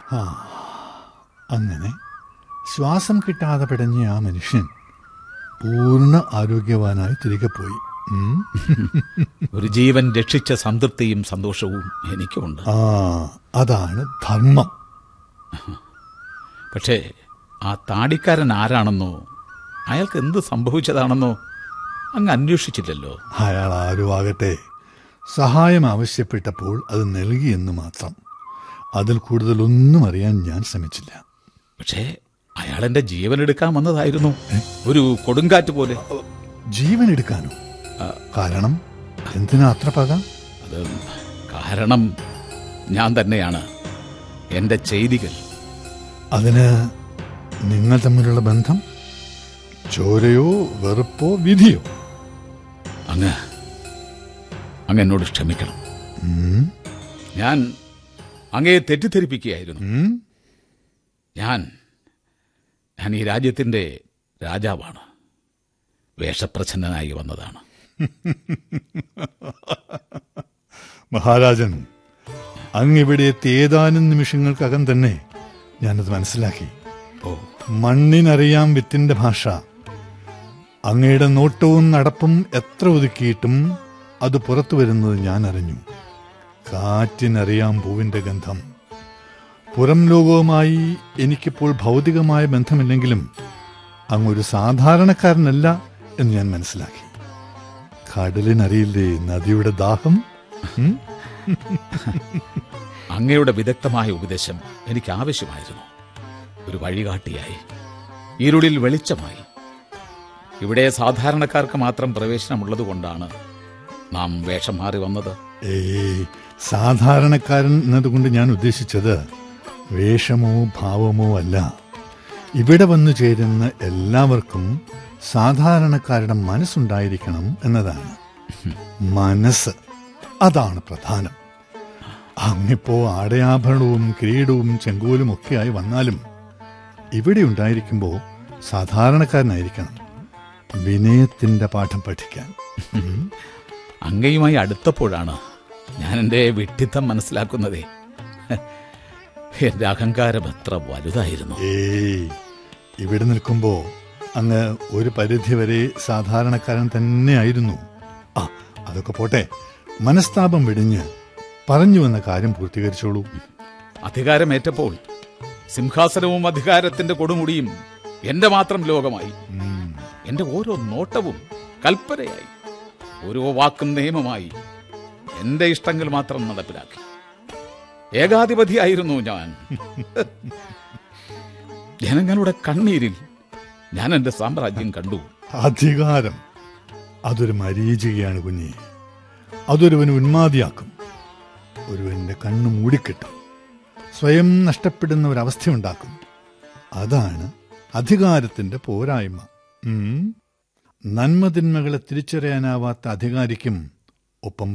ആ അങ്ങനെ ശ്വാസം കിട്ടാതെ പിടഞ്ഞ ആ മനുഷ്യൻ പൂർണ്ണ ആരോഗ്യവാനായി തിരികെ പോയി ഉം. ഒരു ജീവൻ രക്ഷിച്ച സംതൃപ്തിയും സന്തോഷവും എനിക്കുമുണ്ട് ആ അതാണ് ധർമ്മം പക്ഷേ ആ താടിക്കാരൻ ആരാണെന്നോ അയാൾക്ക് എന്ത് സംഭവിച്ചതാണെന്നോ അങ്ങ് അന്വേഷിച്ചില്ലല്ലോ അയാൾ ആരുമാകട്ടെ സഹായം ആവശ്യപ്പെട്ടപ്പോൾ അത് നൽകിയെന്ന് മാത്രം അതിൽ കൂടുതലൊന്നും അറിയാൻ ഞാൻ ശ്രമിച്ചില്ല പക്ഷേ അയാൾ എന്റെ ജീവൻ എടുക്കാൻ വന്നതായിരുന്നു ഒരു കൊടുങ്കാറ്റ് പോലെ ജീവൻ എടുക്കാനോ കാരണം എന്തിനാ അത്ര പക അത് കാരണം ഞാൻ തന്നെയാണ് എന്റെ ചെയ്തികൾ അതിന് നിങ്ങൾ തമ്മിലുള്ള ബന്ധം ചോരയോ വെറുപ്പോ വിധിയോ അങ്ങ് അങ്ങ് എന്നോട് ക്ഷമിക്കണം ഉം, ഞാൻ അങ്ങയെ തെറ്റിദ്ധരിപ്പിക്കുകയായിരുന്നു ഉം. ഞാൻ ഞാൻ ഈ രാജ്യത്തിന്റെ രാജാവാണ് വേഷപ്രച്ഛന്നനായി വന്നതാണ് മഹാരാജൻ അങ്ങിവിടെ എത്തിയ ഏതാനും നിമിഷങ്ങൾക്കകം തന്നെ ഞാനത് മനസ്സിലാക്കി ഓ മണ്ണിനറിയാം വിത്തിന്റെ ഭാഷ അങ്ങയുടെ നോട്ടവും നടപ്പും എത്ര ഒതുക്കിയിട്ടും അത് പുറത്തു വരുന്നത് ഞാൻ അറിഞ്ഞു കാറ്റിനറിയാം പൂവിന്റെ ഗന്ധം പുറം ലോകവുമായി എനിക്കിപ്പോൾ ഭൗതികമായ ബന്ധമില്ലെങ്കിലും അങ്ങൊരു സാധാരണക്കാരനല്ല എന്ന് ഞാൻ മനസ്സിലാക്കി കടലിനറിയില്ലേ നദിയുടെ ദാഹം ഉം? അങ്ങയുടെ വിദഗ്ധമായ ഉപദേശം എനിക്ക് ആവശ്യമായിരുന്നു ഒരു വഴികാട്ടിയായി ഇരുളിൽ വെളിച്ചമായി ഇവിടെ സാധാരണക്കാർക്ക് മാത്രം പ്രവേശനമുള്ളതുകൊണ്ടാണ് നാം വേഷം മാറി വന്നത് ഏയ് സാധാരണക്കാരൻ എന്നതുകൊണ്ട് ഞാൻ ഉദ്ദേശിച്ചത് വേഷമോ ഭാവമോ അല്ല ഇവിടെ വന്നു ചേരുന്ന എല്ലാവർക്കും സാധാരണക്കാരുടെ മനസ്സുണ്ടായിരിക്കണം എന്നതാണ് മനസ്സ് അതാണ് പ്രധാനം അങ്ങിപ്പോ ആടയാഭരണവും കിരീടവും ചെങ്കോലും ഒക്കെയായി വന്നാലും ഇവിടെ ഉണ്ടായിരിക്കുമ്പോൾ സാധാരണക്കാരനായിരിക്കണം വിനയത്തിന്റെ പാഠം പഠിക്കാൻ ഉം. അങ്ങയുമായി അടുത്തപ്പോഴാണ് ഞാൻ എൻ്റെ വിഡ്ഢിത്തം മനസ്സിലാക്കുന്നതേ എന്റെ അഹങ്കാരം എത്ര വലുതായിരുന്നു ഏയ് ഇവിടെ നിൽക്കുമ്പോ അങ്ങ് ഒരു പരിധിവരെ സാധാരണക്കാരൻ തന്നെയായിരുന്നു ആ അതൊക്കെ പോട്ടെ മനസ്താപം വെടിഞ്ഞ് പറഞ്ഞു വന്ന കാര്യം പൂർത്തീകരിച്ചോളൂ അധികാരമേറ്റപ്പോൾ സിംഹാസനവും അധികാരത്തിന്റെ കൊടുമുടിയും എന്റെ മാത്രം ലോകമായി ഉം. എന്റെ ഓരോ നോട്ടവും കൽപ്പനയായി ഓരോ വാക്കും നിയമമായി എന്റെ ഇഷ്ടങ്ങൾ മാത്രം നടപ്പിലാക്കി ഏകാധിപതിയായിരുന്നു ഞാൻ ജനങ്ങളുടെ കണ്ണീരിൽ ഞാൻ എന്റെ സാമ്രാജ്യം കണ്ടു അധികാരം അതൊരു മരീചികയാണ് കുഞ്ഞി അതൊരുവന് ഉന്മാദിയാക്കും ഒരുവന്റെ കണ്ണ് മൂടിക്കെട്ടും സ്വയം നഷ്ടപ്പെടുന്ന ഒരവസ്ഥയുണ്ടാക്കും അതാണ് അധികാരത്തിന്റെ പോരായ്മ ഉം. നന്മതിന്മകളെ തിരിച്ചറിയാനാവാത്ത അധികാരിക്കും ഒപ്പം